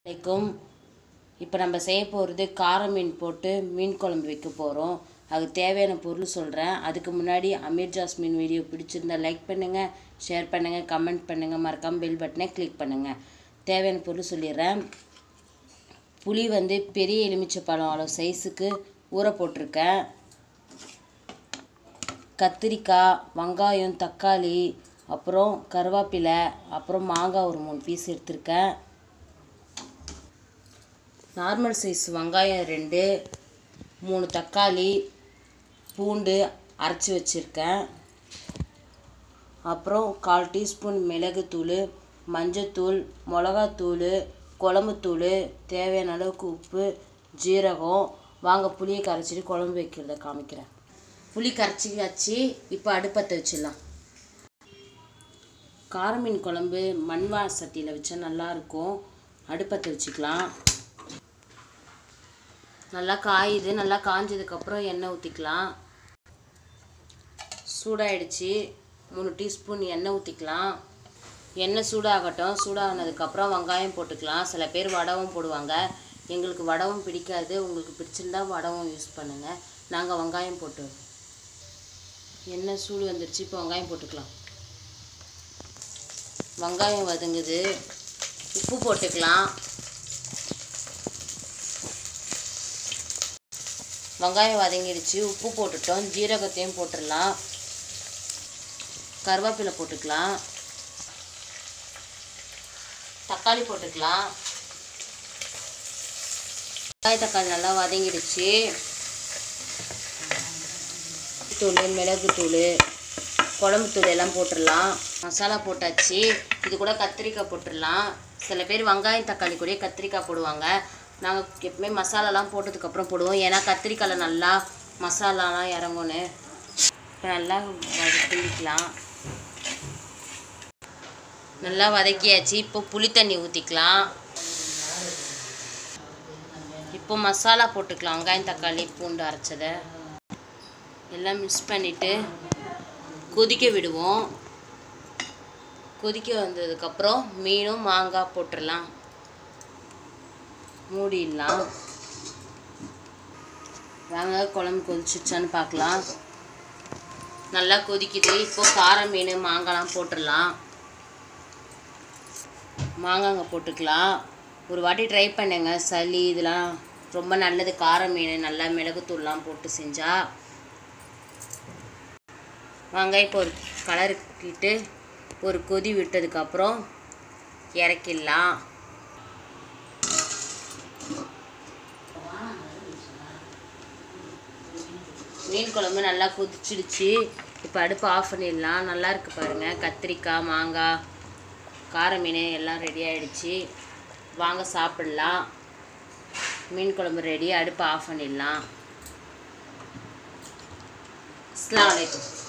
வலைக்கும் இப்போ நம்ம செய்ய போகிறது கார மீன் போட்டு மீன் குழம்பு வைக்க போகிறோம் அதுக்கு தேவையான பொருள் சொல்கிறேன் அதுக்கு முன்னாடி அமீர் ஜாஸ்மின் வீடியோ பிடிச்சிருந்தா லைக் பண்ணுங்கள் ஷேர் பண்ணுங்கள் கமெண்ட் பண்ணுங்கள் மறக்காமல் பெல் பட்டனை கிளிக் பண்ணுங்கள் தேவையான பொருள் சொல்லிடுறேன் புளி வந்து பெரிய எலுமிச்சை பழம் அளவு சைஸுக்கு ஊற போட்டிருக்கேன் கத்திரிக்காய் வெங்காயம் தக்காளி அப்புறம் கருவேப்பிலை அப்புறம் மாங்காய் ஒரு மூணு பீஸ் எடுத்திருக்கேன் நார்மல் சைஸ் வெங்காயம் ரெண்டு மூணு தக்காளி பூண்டு அரைச்சி வச்சுருக்கேன் அப்புறம் கால் டீஸ்பூன் மிளகுத்தூள் மஞ்சத்தூள் மிளகாத்தூள் குழம்புத்தூள் தேவையான அளவுக்கு உப்பு ஜீரகம் வாங்க புளியை கரைச்சிட்டு குழம்பு வைக்கிறத காமிக்கிறேன் புளி கரைச்சி வச்சு இப்போ அடுப்பத்தை வச்சிடலாம் காரமீன் குழம்பு மண்வா சட்டியில் வச்சா நல்லாயிருக்கும் அடுப்பத்தை வச்சுக்கலாம் நல்லா காயுது நல்லா காஞ்சதுக்கப்புறம் எண்ணெய் ஊற்றிக்கலாம் சூடாயிடுச்சு மூணு டீஸ்பூன் எண்ணெய் ஊற்றிக்கலாம் எண்ணெய் சூடாகட்டும் சூடானதுக்கப்புறம் வெங்காயம் போட்டுக்கலாம் சில பேர் வடவும் போடுவாங்க எங்களுக்கு வடவும் பிடிக்காது உங்களுக்கு பிடிச்சிருந்தா வடவும் யூஸ் பண்ணுங்கள் நாங்கள் வெங்காயம் போட்டு எண்ணெய் சூடு வந்துருச்சு இப்போ வெங்காயம் போட்டுக்கலாம் வெங்காயம் வதங்குது உப்பு போட்டுக்கலாம் வெங்காயம் வதங்கிடுச்சு உப்பு போட்டுட்டோம் ஜீரகத்தையும் போட்டுடலாம் கருவேப்பிலை போட்டுக்கலாம் தக்காளி போட்டுக்கலாம் வெங்காய தக்காளி நல்லா வதங்கிடுச்சு தூள் மிளகுத்தூள் குழம்புத்தூள் எல்லாம் போட்டுடலாம் மசாலா போட்டாச்சு இது கூட கத்திரிக்காய் போட்டுடலாம் சில பேர் வெங்காயம் தக்காளி கூட கத்திரிக்காய் போடுவாங்க நாங்கள் எப்பவுமே மசாலாலாம் போட்டதுக்கப்புறம் போடுவோம் ஏன்னா கத்திரிக்காயில் நல்லா மசாலாலாம் இறங்கும்னு இப்போ நல்லா வதக்கிக்கலாம் நல்லா வதக்கியாச்சு இப்போ புளி தண்ணி ஊற்றிக்கலாம் இப்போ மசாலா போட்டுக்கலாம் வெங்காயம் தக்காளி பூண்டு அரைச்சதை எல்லாம் மிக்ஸ் பண்ணிவிட்டு கொதிக்க விடுவோம் கொதிக்க வந்ததுக்கப்புறம் மீனும் மாங்காய் போட்டுடலாம் மூடிடலாம் வாங்க குழம்பு கொதிச்சிச்சான்னு பார்க்கலாம் நல்லா கொதிக்குது இப்போ கார மீன் மாங்காய்லாம் போட்டுடலாம் மாங்காங்க போட்டுக்கலாம் ஒரு வாட்டி ட்ரை பண்ணுங்க சளி இதெல்லாம் ரொம்ப நல்லது கார மீன் நல்லா மிளகுத்தூள்லாம் போட்டு செஞ்சால் வாங்க இப்போ ஒரு கலருக்கிட்டு ஒரு கொதி விட்டதுக்கப்புறம் இறக்கிடலாம் மீன் குழம்பு நல்லா கொதிச்சிடுச்சு இப்போ அடுப்பு ஆஃப் பண்ணிடலாம் நல்லா இருக்கு பாருங்கள் கத்திரிக்காய் மாங்காய் கார மீன் எல்லாம் ரெடி ஆகிடுச்சு வாங்க சாப்பிட்லாம் மீன் குழம்பு ரெடி அடுப்பு ஆஃப் பண்ணிடலாம் அஸ்லாம் வலைக்கம்